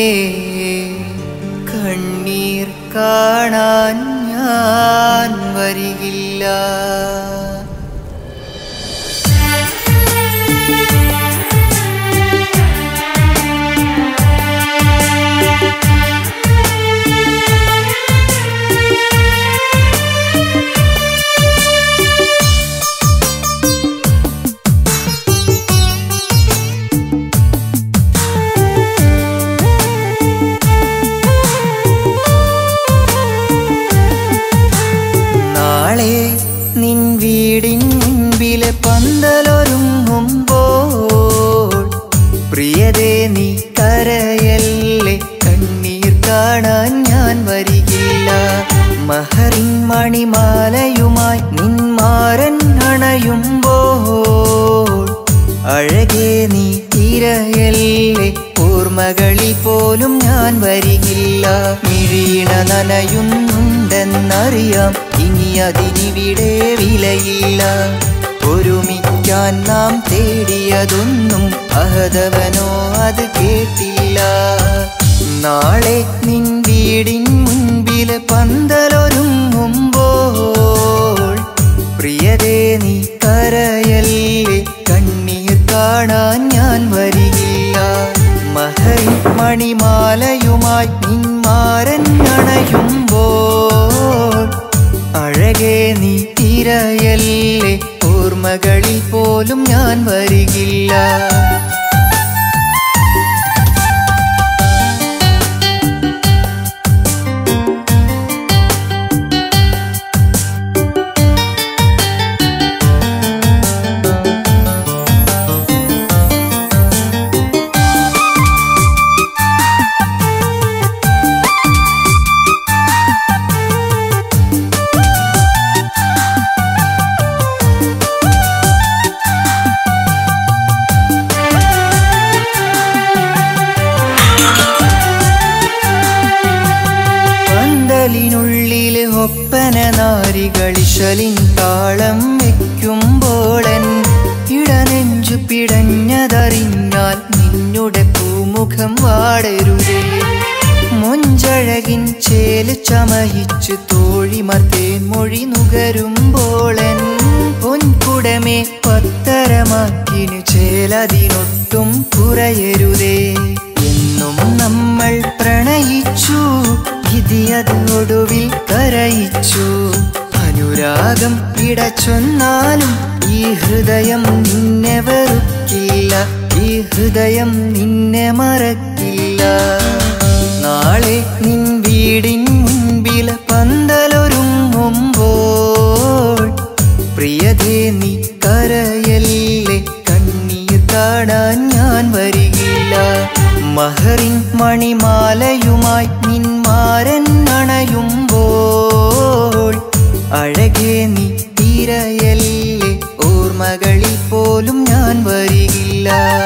കണ്ണീർ കാണാൻ ഞാൻ വരികില്ല നാളെ നിൻ വീടിൻ മുൻപിലെ പന്തലൊരുങ്ങുമ്പോൾ പ്രിയതേ നീ കരയല്ലേ കണ്ണീർ കാണാൻ ഞാൻ വരികില്ല മഹറിൻ മണിമാലയുമായി നിന്മാരൻ അണയുമ്പോൾ അഴകേ നീ തിരയല്ലേ ഓർമ്മകളിൽ പോലും ഞാൻ വരികില്ല മിഴീണ നനയുന്നുണ്ടെന്നറിയാം ഇനി അതിനിവിടെ വിലയില്ല ഒരുമിക്കാൻ നാം തേടിയതൊന്നും അഹതവനോ അത് കേട്ടില്ല നാളെ നിൻ വീടിൻ മുൻപിലെ പന്തലൊരുങ്ങുമ്പോൾ പ്രിയതേ നീ കരയല്ലേ കണ്ണീർ കാണാൻ ഞാൻ വരികില്ല മഹരി മണിമാലയുമായി നിന്മാരൻ അണയുമ്പോൾ അഴകേ നീ തിരയല്ലേ ഓർമ്മകളിൽ പോലും ഞാൻ വരികില്ല പന്തലിനുള്ളില് ഒപ്പന നാരികളിശലിൻ താളം വെക്കുമ്പോളൻ ഇടനെഞ്ചു പിടഞ്ഞതറിഞ്ഞാൽ നിന്നുടെ പൂമുഖം വാടരുതേ മൊഞ്ചഴകിൻ ചേല് ചമയിച്ചു തോഴിമർത്തേ മൊഴി നുകരുമ്പോളൻ പൊൻകുടമേ പത്തരമാക്കിനു ചേലതിനൊട്ടും കുറയരുതേ എന്നും നമ്മൾ പ്രണയിച്ചു വിധിയത് ഒടുവിൽ കരയിച്ചു അനുരാഗം ഇടച്ചൊന്നാലും ഈ ഹൃദയം നിന്നെ വെറുക്കില്ല ഈ ഹൃദയം നിന്നെ മറക്കില്ല നാളെ നിൻ വീടിൻ മുൻപിൽ പന്തലൊരുങ്ങുമ്പോൾ പ്രിയതേ നീ കരയല്ലേ കണ്ണീർ കാണാൻ ഞാൻ വരികില്ല മഹറിൻ മണിമാലയുമായി നിന്മാരൻ അണയുമ്പോൾ അഴകേ നീ തിരയല്ലേ ഓർമ്മകളിൽ പോലും ഞാൻ വരികില്ല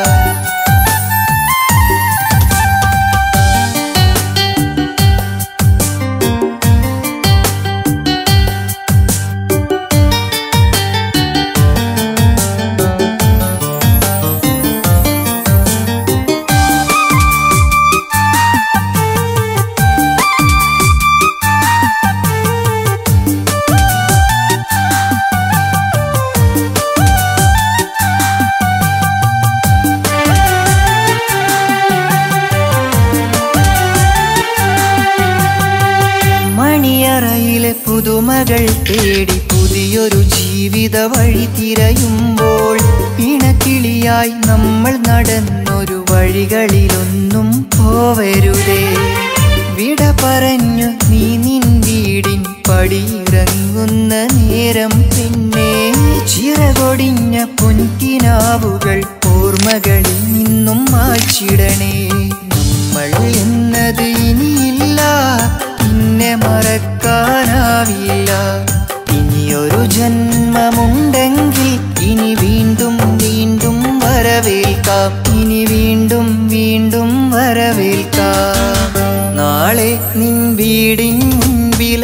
മണിയറയിലെ പുതുമകൾ തേടി പുതിയൊരു ജീവിത വഴി തിരയുമ്പോൾ ഇണക്കിളിയായി നമ്മൾ നടന്നൊരു വഴികളിലൊന്നും പോവരുതേ വിട പറഞ്ഞു നീ നിൻ വീടിൻ പടിയിറങ്ങുന്ന നേരം പിന്നെ ചിറകൊടിഞ്ഞ പൊൻകിനാവുകൾ ഓർമ്മകളിൽ നിന്നും മാച്ചിടണേ നമ്മൾ എന്നത് ഇനിയില്ല പിന്നെ മറക്കാനാവില്ല ഇനിയൊരു ജന്മമുണ്ടെങ്കിൽ ഇനി വീണ്ടും വീണ്ടും വരവേൽക്കാം ഇനി വീണ്ടും വീണ്ടും വരവേൽക്കാം നാളെ നിൻ വീടിൻ മുൻപിൽ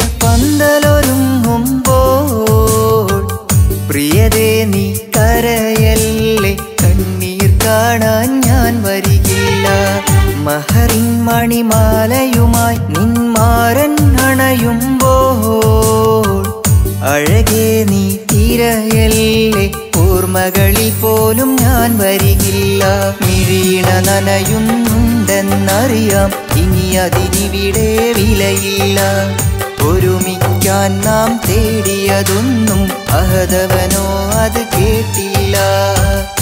പന്തലൊരുങ്ങുമ്പോൾ പ്രിയതേ നീ കരയല്ലേ കണ്ണീർ കാണാൻ ഞാൻ വരികില്ല മഹറിൻ മണിമാലയുമായി നിന്മാരൻ അണയുമ്പോൾ അഴകേ നീ തിരയല്ലേ ഓർമ്മകളിൽ പോലും ഞാൻ വരികില്ല മിഴീണ നനയുന്നുണ്ടെന്നറിയാം ഇനി അതിനിവിടെ വിലയില്ല ഒരുമിക്കാൻ നാം തേടിയതൊന്നും അഹതവനോ അത് കേട്ടില്ല